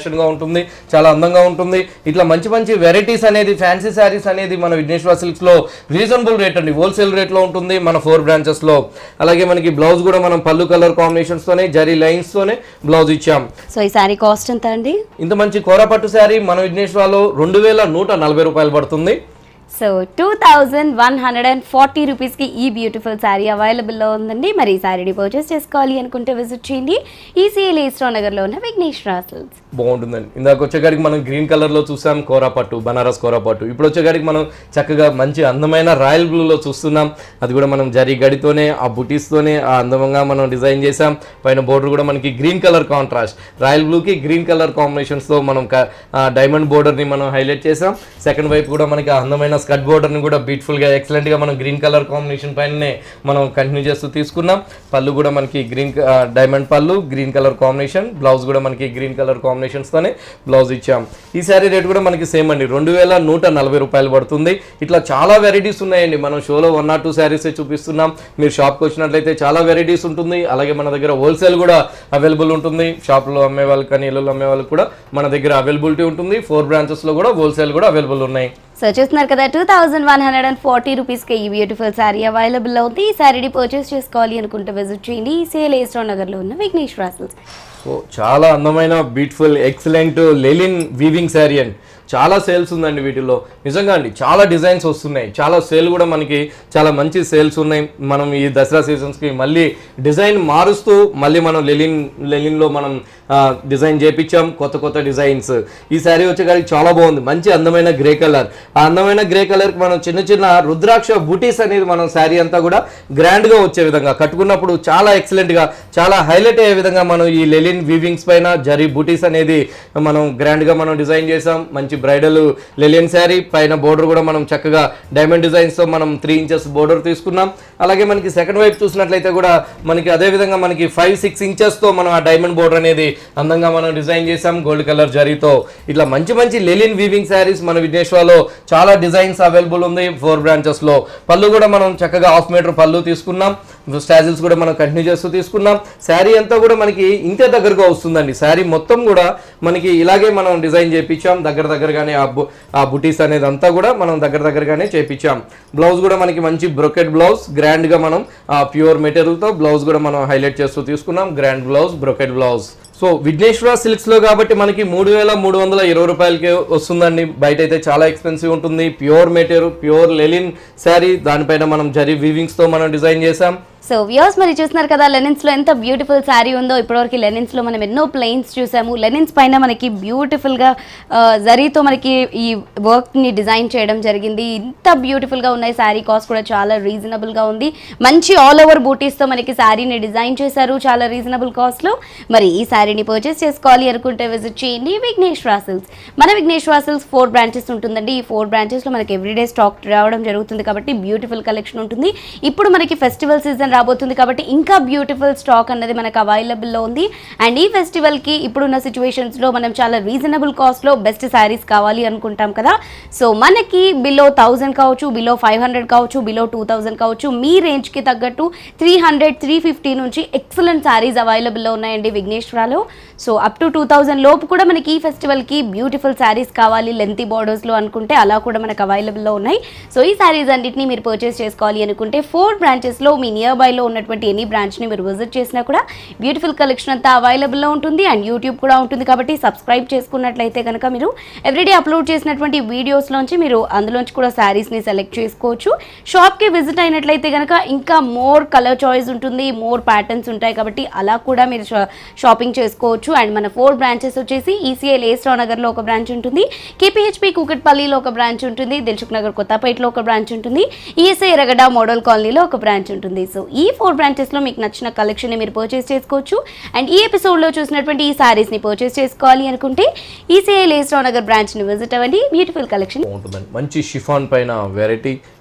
గా ఉంటుంది చాలా అందంగా ఉంటుంది ఇట్లా మంచి మంచి వెరైటీస్ అనేది ఫ్యాన్సీ శారీస్ అనేది మన విఘ్నేశ్వర సిల్క్స్ లో రీజనబుల్ రేట్ అండి హోల్సేల్ రేట్ లో ఉంటుంది మన ఫోర్ బ్రాంచెస్ లో అలాగే మనకి బ్లౌజ్ కూడా మనం పళ్ళు కలర్ కాంబినేషన్స్ తోనే జరీ లైన్స్ తోనే బ్లౌజ్ ఇచ్చాం సో ఈ శారీ కాస్ట్ ఎంత అండి ఇంత మంచి కోరపట్టు శారీ మన విఘ్నేశ్వరలో రెండు వేల నూట నలభై రూపాయలు పడుతుంది so two thousand one hundred and forty రూపీస్కి ఈ బ్యూటిఫుల్ శారీ అవైలబుల్లో ఉందండి మరి ఈ శారీని పర్చేస్ చేసుకోవాలి అనుకుంటే విజిట్ చేయండి ఈసీఎల్ ఈస్ట్రో నగర్లో ఉన్న విఘ్నేశ్వర సిల్క్స్ బాగుంటుందండి ఇందాక వచ్చేకాడికి మనం గ్రీన్ కలర్ లో చూసాం కోరాపట్టు బనారస్ కోరాపట్టు ఇప్పుడు వచ్చేకాడికి మనం చక్కగా మంచి అందమైన రాయల్ బ్లూలో చూస్తున్నాం అది కూడా మనం జరీ గడితోనే ఆ బుటీస్ తోనే ఆ అందంగా మనం డిజైన్ చేసాం పైన బోర్డర్ కూడా మనకి గ్రీన్ కలర్ కాంట్రాస్ట్ రాయల్ బ్లూకి గ్రీన్ కలర్ కాంబినేషన్స్ తో మనం డైమండ్ బోర్డర్ ని మనం హైలైట్ చేసాం సెకండ్ వైపు కూడా మనకి ఆ అందమైన స్కట్ బోర్డర్ ని కూడా బ్యూటిఫుల్ గా ఎక్సలెంట్ గా మనం గ్రీన్ కలర్ కాంబినేషన్ పైననే మనం కంటిన్యూ చేస్తూ తీసుకున్నాం పళ్ళు కూడా మనకి గ్రీన్ డైమండ్ పళ్ళు గ్రీన్ కలర్ కాంబినేషన్ బ్లౌజ్ కూడా మనకి గ్రీన్ కలర్ కాంబినేషన్స్ తోనే బ్లౌజ్ ఇచ్చాం ఈ శారీ రేట్ కూడా మనకి సేమ్ అండి రెండు వేల నూట నలభై రూపాయలు పడుతుంది ఇట్లా చాలా వెరైటీస్ ఉన్నాయండి మనం షోలో వన్ ఆర్ టూ శారీస్ చూపిస్తున్నాం మీరు షాప్కి వచ్చినట్లయితే చాలా వెరైటీస్ ఉంటుంది అలాగే మన దగ్గర హోల్సేల్ కూడా అవైలబుల్ ఉంటుంది షాప్లో అమ్మే వాళ్ళకి కానీ ఇళ్ళలో అమ్మే వాళ్ళకి కూడా మన దగ్గర అవైలబిలిటీ ఉంటుంది ఫోర్ బ్రాంచెస్లో కూడా హోల్సేల్ కూడా అవైలబుల్ ఉన్నాయి సో చూస్తున్నారు కదా two thousand one hundred and forty రూపీస్కి ఈ బ్యూటిఫుల్ శారీ అవైలబుల్లో ఉంది ఈ శారీని పర్చేస్ చేసుకోవాలి అనుకుంటే విజిట్ చేయండి ఈసీఎల్ ఈస్ట్రో నగర్లో ఉన్న విఘ్నేశ్వర సిల్క్స్ సో చాలా అందమైన beautiful excellent linen weaving sari అండి చాలా సేల్స్ ఉందండి వీటిలో నిజంగా అండి చాలా డిజైన్స్ వస్తున్నాయి చాలా సేల్ కూడా మనకి చాలా మంచి సేల్స్ ఉన్నాయి మనం ఈ దసరా సీజన్స్కి మళ్ళీ డిజైన్ మారుస్తూ మళ్ళీ మనం లెలిన్ లెలిన్లో మనం డిజైన్ చేపించాం కొత్త కొత్త డిజైన్స్ ఈ శారీ వచ్చేకాడికి చాలా బాగుంది మంచి అందమైన గ్రే కలర్ ఆ అందమైన గ్రే కలర్కి మనం చిన్న చిన్న రుద్రాక్ష బూటీస్ అనేది మనం శారీ అంతా కూడా గ్రాండ్గా వచ్చే విధంగా కట్టుకున్నప్పుడు చాలా ఎక్సలెంట్గా చాలా హైలైట్ అయ్యే విధంగా మనం ఈ లెలిన్ వీవింగ్స్ పైన జరీ బూటీస్ అనేది మనం గ్రాండ్గా మనం డిజైన్ చేసాం మంచి బ్రైడల్ లెలిన్ శారీ పైన బోర్డర్ కూడా మనం చక్కగా డైమండ్ డిజైన్స్తో మనం త్రీ ఇంచెస్ బోర్డర్ తీసుకున్నాం అలాగే మనకి సెకండ్ వైపు చూసినట్లయితే కూడా మనకి అదే విధంగా మనకి ఫైవ్ సిక్స్ ఇంచెస్తో మనం ఆ డైమండ్ బోర్డర్ అనేది అందంగా మనం డిజైన్ చేసాం గోల్డ్ కలర్ జరీతో ఇట్లా మంచి మంచి లెలిన్ వీవింగ్ శారీస్ మన విఘ్నేశ్వర్లో చాలా డిజైన్స్ అవైలబుల్ ఉంది ఫోర్ బ్రాంచెస్లో పళ్ళు కూడా మనం చక్కగా హాఫ్ మీటర్ పళ్ళు తీసుకున్నాం స్టాజిల్స్ కూడా మనం కంటిన్యూ చేస్తూ తీసుకున్నాం శారీ అంతా కూడా మనకి ఇంతే దగ్గరగా వస్తుందండి శారీ మొత్తం కూడా మనకి ఇలాగే మనం డిజైన్ చేపించాం దగ్గర దగ్గరగానే ఆ బు ఆ బుటీస్ అనేది అంతా కూడా మనం దగ్గర దగ్గరగానే చేపించాం బ్లౌజ్ కూడా మనకి మంచి బ్రొకెట్ బ్లౌజ్ గ్రాండ్గా మనం ఆ ప్యూర్ మెటీరియల్తో బ్లౌజ్ కూడా మనం హైలైట్ చేస్తూ తీసుకున్నాం grand blouse brocade blouse so Vighneshwara silks లో కాబట్టి మనకి మూడు వేల మూడు వందల ఇరవై రూపాయలకి వస్తుందండి బయట అయితే చాలా ఎక్స్పెన్సివ్ ఉంటుంది pure material pure linen sari దానిపైన మనం జరీ వీవింగ్స్ తో మనం డిజైన్ చేసాం సో వ్యూస్ మరి చూస్తున్నారు కదా లెనిన్స్ లో ఎంత బ్యూటిఫుల్ శారీ ఉందో ఇప్పటివరకు లెనిన్స్ లో మనం ఎన్నో ప్లెయిన్స్ చూసాము లెనిన్స్ పైన మనకి బ్యూటిఫుల్ గా ఆ, జరీతో మనకి ఈ వర్క్ ని డిజైన్ చేయడం జరిగింది ఇంత బ్యూటిఫుల్ గా ఉన్నాయి శారీ కాస్ట్ కూడా చాలా రీజనబుల్ గా ఉంది మంచి ఆల్ ఓవర్ బూటీస్ తో మనకి శారీని డిజైన్ చేశారు చాలా రీజనబుల్ కాస్ట్ లో మరి ఈ శారీని పర్చేస్ చేసుకోవాలి అనుకుంటే విజిట్ చేయండి విఘ్నేశ్వర సిల్క్స్ మన విఘ్నేశ్వర సిల్క్స్ ఫోర్ బ్రాంచెస్ ఉంటుందండి ఈ ఫోర్ బ్రాంచెస్ లో మనకి ఎవ్రీడే స్టాక్ రావడం జరుగుతుంది కాబట్టి బ్యూటిఫుల్ కలెక్షన్ ఉంటుంది ఇప్పుడు మనకి ఫెస్టివల్ సీజన్ రాబోతుంది కాబట్టి ఇంకా బ్యూటిఫుల్ స్టాక్ అన్నది మనకు అవైలబుల్లో ఉంది అండ్ ఈ ఫెస్టివల్కి ఇప్పుడున్న సిచ్యువేషన్స్లో మనం చాలా రీజనబుల్ కాస్ట్లో బెస్ట్ శారీస్ కావాలి అనుకుంటాం కదా సో మనకి బిలో థౌజండ్ కావచ్చు బిలో ఫైవ్ హండ్రెడ్ కావచ్చు బిలో టూ థౌజండ్ కావచ్చు మీ రేంజ్కి తగ్గట్టు త్రీ హండ్రెడ్ త్రీ ఫిఫ్టీ నుంచి ఎక్సలెంట్ శారీస్ అవైలబుల్లో ఉన్నాయండి విఘ్నేశ్వరాలో so up to two thousand లోపు కూడా మనకి ఈ ఫెస్టివల్కి బ్యూటిఫుల్ శారీస్ కావాలి లెంతీ బార్డర్స్లో అనుకుంటే అలా కూడా మనకు అవైలబుల్లో ఉన్నాయి సో ఈ శారీస్ అన్నింటినీ మీరు పర్చేస్ చేసుకోవాలి అనుకుంటే ఫోర్ బ్రాంచెస్లో మీ నియర్ బైలో ఉన్నటువంటి ఎనీ బ్రాంచ్ని మీరు విజిట్ చేసినా కూడా బ్యూటిఫుల్ కలెక్షన్ అంతా అవైలబుల్లో ఉంటుంది అండ్ యూట్యూబ్ కూడా ఉంటుంది కాబట్టి సబ్స్క్రైబ్ చేసుకున్నట్లయితే కనుక మీరు ఎవ్రీడే అప్లోడ్ చేసినటువంటి వీడియోస్లోంచి మీరు అందులోంచి కూడా శారీస్ని సెలెక్ట్ చేసుకోవచ్చు షాప్కి విజిట్ అయినట్లయితే కనుక ఇంకా మోర్ కలర్ చాయిస్ ఉంటుంది మోర్ ప్యాటర్న్స్ ఉంటాయి కాబట్టి అలా కూడా మీరు షా- షాపింగ్ చేసుకోవచ్చు అండ్ మన ఫోర్ బ్రాంచెస్ వచ్చేసి ఈసీఐ లేస్ట్రా నగర్లో ఒక బ్రాంచ్ ఉంటుంది కేపీహెచ్పి కూకట్పల్లిలో ఒక బ్రాంచ్ ఉంటుంది దిల్సుఖ్ నగర్ కొత్తపేటలో ఒక బ్రాంచ్ ఉంటుంది ఈఎస్ఐ రగడ మోడల్ కాలనీలో ఒక బ్రాంచ్ ఉంటుంది సో ఈ ఫోర్ బ్రాంచెస్లో మీకు నచ్చిన కలెక్షన్ మీరు పర్చేస్ చేసుకోవచ్చు అండ్ ఈ ఎపిసోడ్లో చూసినటువంటి ఈ సారీస్ని పర్చేస్ చేసుకోవాలి అనుకుంటే ఈసీఐ లేస్ట్రా నగర్ బ్రాంచ్ని విజిట్ అవ్వండి బ్యూటిఫుల్ కలెక్షన్ ఉంటుందండి మంచి షిఫాన్ పైన వెరైటీ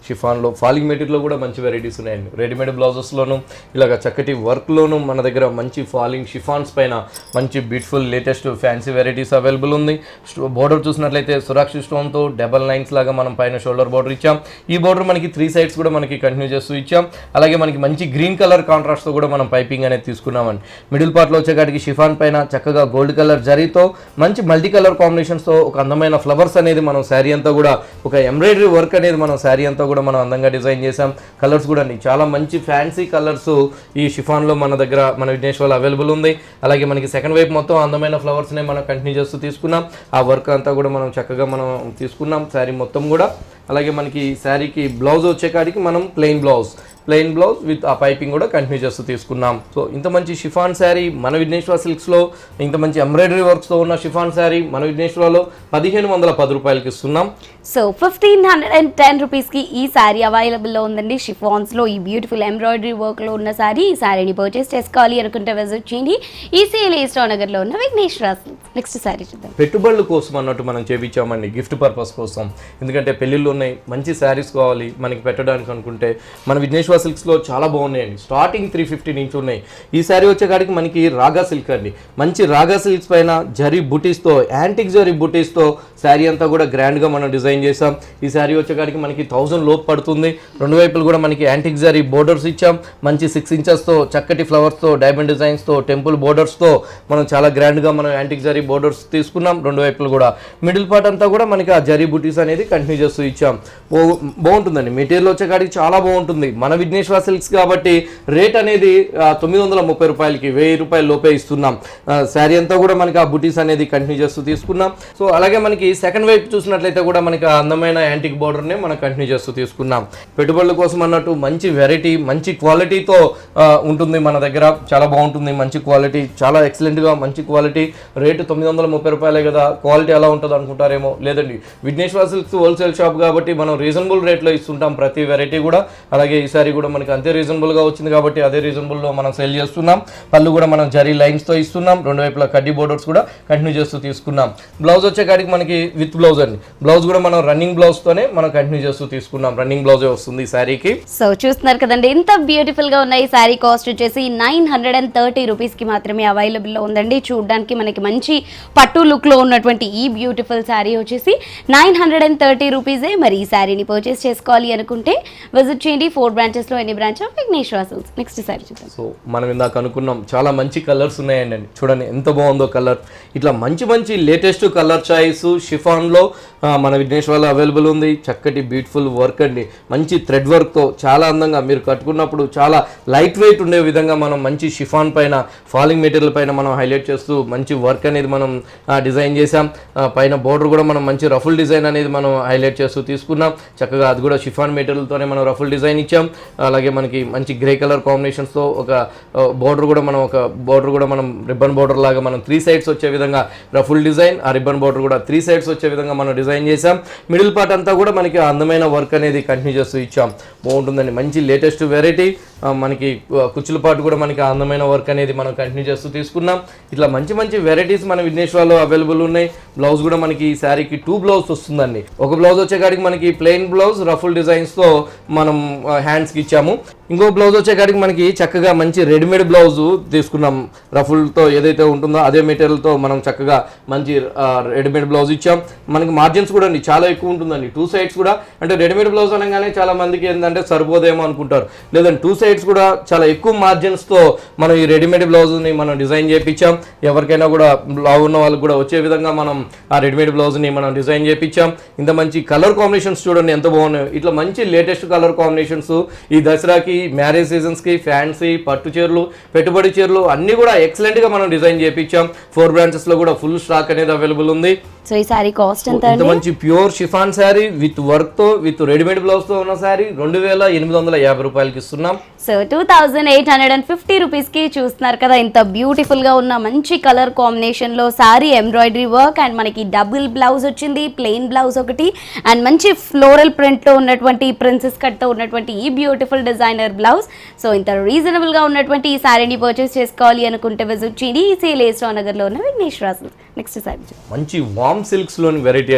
షిఫాన్లో ఫాలింగ్ మెటీరియల్లో కూడా మంచి వెరైటీస్ ఉన్నాయండి రెడీమేడ్ బ్లౌజెస్లోను ఇలాగ చక్కటి వర్క్లోను మన దగ్గర మంచి ఫాలింగ్ షిఫాన్స్ పైన మంచి beautiful latest fancy varieties available ఉంది బోర్డర్ చూసినట్లయితే సురాక్షి స్టోన్తో డబల్ లైన్స్ లాగా మనం పైన షోల్డర్ బోర్డర్ ఇచ్చాం ఈ బోర్డర్ మనకి త్రీ సైడ్స్ కూడా మనకి కంటిన్యూ చేస్తూ ఇచ్చాం అలాగే మనకి మంచి గ్రీన్ కలర్ కాంట్రాస్ట్తో కూడా మనం పైపింగ్ అనేది తీసుకున్నామండి మిడిల్ పార్ట్లో వచ్చేకాటికి షిఫాన్ పైన చక్కగా గోల్డ్ కలర్ జరీతో మంచి మల్టీ కలర్ కాంబినేషన్స్తో ఒక అందమైన ఫ్లవర్స్ అనేది మనం శారీ అంతా కూడా ఒక ఎంబ్రాయిడరీ వర్క్ అనేది మనం శారీ అంతా కూడా మనం అందంగా డిజైన్ చేసాం కలర్స్ కూడా అండి చాలా మంచి ఫ్యాన్సీ కలర్స్ ఈ షిఫాన్లో మన దగ్గర మన విఘ్నేశ్వర్లో అవైలబుల్ ఉంది అలాగే మనకి సెకండ్ వైపు మొత్తం అందమైన ఫ్లవర్స్ని మనం కంటిన్యూ చేస్తూ తీసుకున్నాం ఆ వర్క్ అంతా కూడా మనం చక్కగా మనం తీసుకున్నాం శారీ మొత్తం కూడా అలాగే మనకి శారీకి బ్లౌజ్ వచ్చేకాడికి మనం plain blouse plain blouse with ఆ పైపింగ్ కూడా కంటిన్యూ చేస్తూ తీసుకున్నాం సో ఇంత మంచి షిఫాన్ శారీ మన విఘ్నేశ్వర సిల్క్స్లో ఇంత మంచి ఎంబ్రాయిడరీ వర్క్స్తో ఉన్న షిఫాన్ శారీ మన విఘ్నేశ్వరలో పదిహేను వందల పది రూపాయలకి ఇస్తున్నాం so fifteen hundred and ten రూపీస్కి ఈ శారీ అవైలబుల్లో ఉందండి షిఫాన్స్లో ఈ బ్యూటిఫుల్ ఎంబ్రాయిడరీ వర్క్లో ఉన్న శారీ ఈ శారీని పర్చేస్ చేసుకోవాలి అనుకుంటే విజిట్ చేయండి ఈసీఎల్ ఈస్టో నగర్లో ఉన్న విఘ్నేశ్వర నెక్స్ట్ శారీ చూద్దాం పెట్టుబడుల కోసం అన్నట్టు మనం చేపించామండి గిఫ్ట్ పర్పస్ కోసం ఎందుకంటే పెళ్ళిళ్ళు ఉన్నాయి మంచి శారీస్ కావాలి మనకి పెట్టడానికి అనుకుంటే మన విఘ్నేశ్వర సిల్క్స్లో చాలా బాగున్నాయండి స్టార్టింగ్ త్రీ ఫిఫ్టీ నుంచి ఉన్నాయి ఈ శారీ వచ్చేకాడికి మనకి రాగా సిల్క్ అండి మంచి రాగా సిల్క్స్ పైన జరీ బుటీస్తో యాంటిక్ జరీ బుటీస్తో శారీ అంతా కూడా గ్రాండ్గా మనం డిజైన్ చేసాం ఈ శారీ వచ్చేకాడికి మనకి థౌజండ్ లోపు పడుతుంది రెండు వైపులు కూడా మనకి యాంటిక్ జరీ బోర్డర్స్ ఇచ్చాం మంచి సిక్స్ ఇంచెస్తో చక్కటి ఫ్లవర్స్తో డైమండ్ డిజైన్స్తో టెంపుల్ బోర్డర్స్తో మనం చాలా గ్రాండ్గా మనం యాంటిక్ జరీ బోర్డర్స్ తీసుకున్నాం రెండు వైపులు కూడా మిడిల్ పార్ట్ అంతా కూడా మనకి ఆ జరీ బుటీస్ అనేది కంటిన్యూ చేస్తూ ఇచ్చాం బో- బాగుంటుందండి మెటీరియల్ వచ్చేకాడికి చాలా బాగుంటుంది మన విఘ్నేశ్వర సిల్క్స్ కాబట్టి రేట్ అనేది తొమ్మిది వందల ముప్పై రూపాయలకి వెయ్యి రూపాయల లోపే ఇస్తున్నాం శారీ అంతా కూడా మనకి ఆ బుటీస్ అనేది కంటిన్యూ చేస్తూ తీసుకున్నాం సో అలాగే మనకి సెకండ్ వైపు చూసినట్లయితే కూడా మనకి ఆ అందమైన యాంటిక్ బోర్డర్నే మనం కంటిన్యూ చేస్తూ తీసుకున్నాం పెట్టుబడుల కోసం అన్నట్టు మంచి వెరైటీ మంచి క్వాలిటీతో ఉంటుంది మన దగ్గర చాలా బాగుంటుంది మంచి క్వాలిటీ చాలా ఎక్సలెంట్గా మంచి క్వాలిటీ రేటు తొమ్మిది వందల ముప్పై రూపాయలే కదా క్వాలిటీ ఎలా ఉంటుంది అనుకుంటారేమో లేదండి విఘ్నేశ్వర సిల్క్స్ హోల్సేల్ షాప్ కాబట్టి మనం రీజనబుల్ రేట్లో ఇస్తుంటాం ప్రతి వెరైటీ కూడా అలాగే ఈసారి కూడా మనకి అంతే రీజనబుల్గా వచ్చింది కాబట్టి అదే రీజనబుల్లో మనం సేల్ చేస్తున్నాం పళ్ళు కూడా మనం జరీ లైన్స్తో ఇస్తున్నాం రెండు వైపులా కడ్డీ బోర్డర్స్ కూడా కంటిన్యూ చేస్తూ తీసుకున్నాం బ్లౌజ్ వచ్చేకాడికి మనకి విత్ బ్లౌజ్ అండి బ్లౌజ్ కూడా మనం రన్నింగ్ బ్లౌజ్తోనే మనం కంటిన్యూ చేస్తూ తీసుకున్నాం రన్నింగ్ బ్లౌజే వస్తుంది ఈ శారీకి సో చూస్తున్నారు కదండి ఇంత బ్యూటిఫుల్ గా ఉన్న ఈ శారీ కాస్ట్ వచ్చేసి nine hundred and thirty rupees కి మాత్రమే అవైలబుల్ లో ఉందండి చూడడానికి మనకి మంచి పట్టు లుక్ లో ఉన్నటువంటి ఈ బ్యూటిఫుల్ శారీ వచ్చేసి నైన్ హండ్రెడ్ అండ్ థర్టీ రూపీసే మరి ఈ శారీని పర్చేస్ చేసుకోవాలి అనుకుంటే విజిట్ చేయండి ఫోర్ బ్రాంచెస్ లో ఎన్ని branch of Vighneshwara silks next sari చూద్దాం సో మనం ఇందాక అనుకున్నాం చాలా మంచి కలర్స్ ఉన్నాయండి అండి చూడండి ఎంత బాగుందో కలర్ ఇట్లా మంచి మంచి లేటెస్ట్ కలర్ చాయిస్ షిఫాన్లో మన విఘ్నేశ్వర్లో అవైలబుల్ ఉంది చక్కటి బ్యూటిఫుల్ వర్క్ అండి మంచి థ్రెడ్ వర్క్తో చాలా అందంగా మీరు కట్టుకున్నప్పుడు చాలా లైట్ వెయిట్ ఉండే విధంగా మనం మంచి షిఫాన్ పైన ఫాలింగ్ మెటీరియల్ పైన మనం హైలైట్ చేస్తూ మంచి వర్క్ అనేది మనం డిజైన్ చేసాం ఆ, పైన బోర్డర్ కూడా మనం మంచి రఫుల్ డిజైన్ అనేది మనం హైలైట్ చేస్తూ తీసుకున్నాం చక్కగా అది కూడా షిఫాన్ మెటీరియల్తోనే మనం రఫుల్ డిజైన్ ఇచ్చాం అలాగే మనకి మంచి గ్రే కలర్ కాంబినేషన్స్తో ఒక బోర్డర్ కూడా మనం ఒక బోర్డర్ కూడా మనం రిబ్బన్ బోర్డర్ లాగా మనం త్రీ సైడ్స్ వచ్చే విధంగా రఫుల్ డిజైన్ ఆ రిబ్బన్ బోర్డర్ కూడా త్రీ సైడ్స్ వచ్చే విధంగా మనం డిజైన్ చేసాం మిడిల్ పార్ట్ అంతా కూడా మనకి ఆ అందమైన వర్క్ అనేది కంటిన్యూ చేస్తూ ఇచ్చాం బాగుంటుందండి మంచి లేటెస్ట్ వెరైటీ మనకి ఆ, కుచ్చుల పాటు కూడా మనకి ఆ అందమైన వర్క్ అనేది మనం కంటిన్యూ చేస్తూ తీసుకున్నాం ఇట్లా మంచి మంచి వెరైటీస్ మన విఘ్నేశ్వర్లో అవైలబుల్ ఉన్నాయి బ్లౌజ్ కూడా మనకి ఈ శారీకి టూ బ్లౌజ్ వస్తుందండి ఒక బ్లౌజ్ వచ్చేకాడికి మనకి ప్లెయిన్ బ్లౌజ్ రఫుల్ డిజైన్స్తో మనం హ్యాండ్స్కి ఇచ్చాము ఇంకో బ్లౌజ్ వచ్చేకాడికి మనకి చక్కగా మంచి రెడీమేడ్ బ్లౌజ్ తీసుకున్నాం రఫుల్తో ఏదైతే ఉంటుందో అదే మెటీరియల్తో మనం చక్కగా మంచి రెడీమేడ్ బ్లౌజ్ ఇచ్చాం మనకి మార్జిన్స్ కూడా అండి చాలా ఎక్కువ ఉంటుందండి టూ సైడ్స్ కూడా అంటే రెడీమేడ్ బ్లౌజ్ అనగానే చాలా మందికి ఏంటంటే సరిపోదేమో అనుకుంటారు లేదంటే టూ సైడ్స్ కూడా చాలా ఎక్కువ మార్జిన్స్తో మనం ఈ రెడీమేడ్ బ్లౌజ్ని మనం డిజైన్ చేయించాం ఎవరికైనా కూడా లావు ఉన్న వాళ్ళకి కూడా వచ్చే విధంగా మనం ఆ రెడీమేడ్ బ్లౌజ్ని మనం డిజైన్ చేయించాం ఇంత మంచి కలర్ కాంబినేషన్స్ చూడండి ఎంత బాగున్నాయి ఇట్లా మంచి లేటెస్ట్ కలర్ కాంబినేషన్స్ ఈ దసరాకి మ్యారేజ్ సీజన్స్కి ఫ్యాన్సీ పట్టు చీరలు పెట్టుబడి చీరలు అన్నీ కూడా ఎక్సలెంట్గా మనం డిజైన్ చేయించాం ఫోర్ బ్రాంచెస్లో కూడా ఫుల్ స్టాక్ అనేది అవైలబుల్ ఉంది సో ఈ శారీ కాస్ట్ ఎంత ఇంత అండి మంచి pure chiffon sari with work తో విత్ రెడీమేడ్ బ్లౌజ్ తో ఉన్న శారీ రెండు వేల ఎనిమిది వందల యాభై రూపాయలకి ఇస్తున్నాం so two thousand eight hundred and fifty రూపీస్కి చూస్తున్నారు కదా ఇంత బ్యూటిఫుల్గా ఉన్న మంచి కలర్ కాంబినేషన్లో శారీ ఎంబ్రాయిడరీ వర్క్ అండ్ మనకి డబుల్ బ్లౌజ్ వచ్చింది ప్లెయిన్ బ్లౌజ్ ఒకటి అండ్ మంచి ఫ్లోరల్ ప్రింట్లో ఉన్నటువంటి ప్రిన్సెస్ కట్తో ఉన్నటువంటి ఈ బ్యూటిఫుల్ డిజైనర్ బ్లౌజ్ సో ఇంత రీజనబుల్గా ఉన్నటువంటి ఈ శారీని పర్చేస్ చేసుకోవాలి అనుకుంటే విజిట్ చేయండి ఈ సేల్ ఏస్టో నగర్లో ఉన్న విఘ్నేశ్వర నెక్స్ట్ శారీ మంచి వామ్ సిల్క్స్ లోని వెరైటీ అండి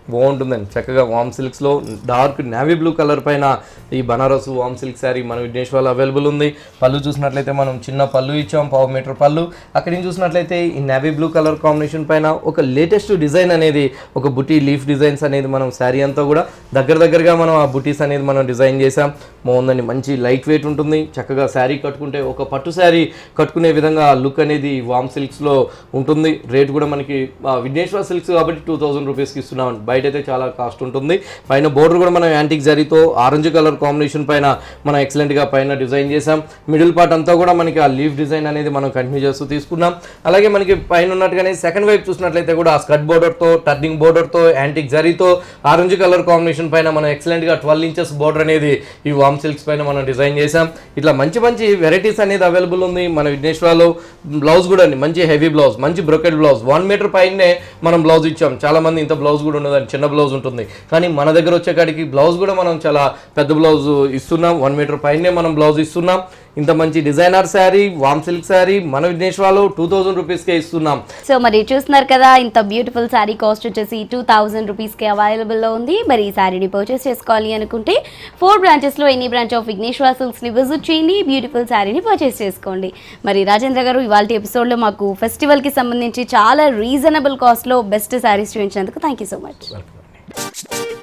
బాగుంటుందండి చక్కగా వామ్ సిల్క్స్లో డార్క్ నేవీ బ్లూ కలర్ పైన ఈ బనారస్ వామ్ సిల్క్ శారీ మన విఘ్నేష్ వాళ్ళు అవైలబుల్ ఉంది పళ్ళు చూసినట్లయితే మనం చిన్న పళ్ళు ఇచ్చాం పావు మీటర్ పళ్ళు అక్కడి నుంచి చూసినట్లయితే ఈ నేవీ బ్లూ కలర్ కాంబినేషన్ పైన ఒక లేటెస్ట్ డిజైన్ అనేది ఒక బుటీ లీఫ్ డిజైన్స్ అనేది మనం శారీ అంతా కూడా దగ్గర దగ్గరగా మనం ఆ బుటీస్ అనేది మనం డిజైన్ చేసాం బాగుందండి మంచి లైట్ వెయిట్ ఉంటుంది చక్కగా శారీ కట్టుకుంటే ఒక పట్టు శారీ కట్టుకునే విధంగా లుక్ అనేది వామ్ సిల్క్స్లో ఉంటుంది రేట్ కూడా మనకి ఆ, విఘ్నేశ్వర సిల్క్స్ కాబట్టి టూ థౌసండ్ రూపీస్కి ఇస్తున్నాం బయట అయితే చాలా కాస్ట్ ఉంటుంది పైన బోర్డర్ కూడా మనం యాంటిక్ జరీతో ఆరెంజ్ కలర్ కాంబినేషన్ పైన మనం ఎక్సలెంట్గా పైన డిజైన్ చేసాం మిడిల్ పార్ట్ అంతా కూడా మనకి ఆ లీఫ్ డిజైన్ అనేది మనం కంటిన్యూ చేస్తూ తీసుకున్నాం అలాగే మనకి పైన ఉన్నట్టుగానే సెకండ్ వైపు చూసినట్లయితే కూడా ఆ స్కర్ట్ బోర్డర్తో టర్నింగ్ బోర్డర్తో యాంటిక్ జరీతో ఆరెంజ్ కలర్ కాంబినేషన్ పైన మనం ఎక్సలెంట్గా ట్వెల్వ్ ఇంచెస్ బోర్డర్ అనేది ఈ వామ్ సిల్క్స్ పైన మనం డిజైన్ చేసాం ఇట్లా మంచి మంచి వెరైటీస్ అనేది అవైలబుల్ ఉంది మన విఘ్నేశ్వరాలో బ్లౌజ్ కూడా అండి మంచి హెవీ బ్లౌజ్ మంచి బ్రొకెట్ బ్లౌజ్ వన్ మీటర్ పైనే మనం బ్లౌజ్ ఇచ్చాం చాలా మంది ఇంత బ్లౌజ్ కూడా ఉండదండి చిన్న బ్లౌజ్ ఉంటుంది కానీ మన దగ్గర వచ్చేకాడికి బ్లౌజ్ కూడా మనం చాలా పెద్ద బ్లౌజ్ ఇస్తున్నాం వన్ మీటర్ పైనే మనం బ్లౌజ్ ఇస్తున్నాం ఇంత మంచి డిజైనర్ శారీ వామ్ సిల్క్ శారీ మన విఘ్నేశ్వరాలో టూ థౌజండ్ రూపీస్కే ఇస్తున్నాం సో మరి చూస్తున్నారు కదా ఇంత బ్యూటిఫుల్ శారీ కాస్ట్ వచ్చేసి టూ థౌజండ్ రూపీస్కి అవైలబుల్లో ఉంది మరి ఈ శారీని పర్చేస్ చేసుకోవాలి అనుకుంటే ఫోర్ బ్రాంచెస్లో ఎనీ బ్రాంచ్ ఆఫ్ విఘ్నేశ్వర సిల్క్స్ని విజిట్ చేయండి బ్యూటిఫుల్ శారీని పర్చేస్ చేసుకోండి మరి రాజేంద్ర గారు ఇవాళ ఎపిసోడ్లో మాకు ఫెస్టివల్కి సంబంధించి చాలా రీజనబుల్ కాస్ట్లో బెస్ట్ శారీస్ చూపించినందుకు thank you so much welcome అండి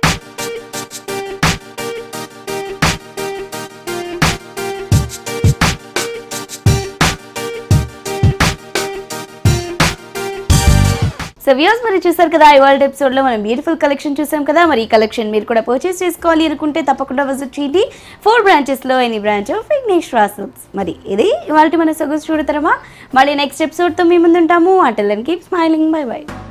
సో వ్యూస్ మరి చూసారు కదా ఇవాళ ఎపిసోడ్లో మనం బ్యూటిఫుల్ కలెక్షన్ చూసాం కదా మరి ఈ కలెక్షన్ మీరు కూడా పర్చేస్ చేసుకోవాలి అనుకుంటే తప్పకుండా విజిట్ చేయండి ఫోర్ బ్రాంచెస్లో ఎనీ బ్రాంచ్ ఆఫ్ విఘ్నేష్ రాసల్స్ మరి ఇది ఇవాళ మన సొగసు చూడతారమా మళ్ళీ నెక్స్ట్ ఎపిసోడ్తో మీ ముందు ఉంటాము until keep smiling bye by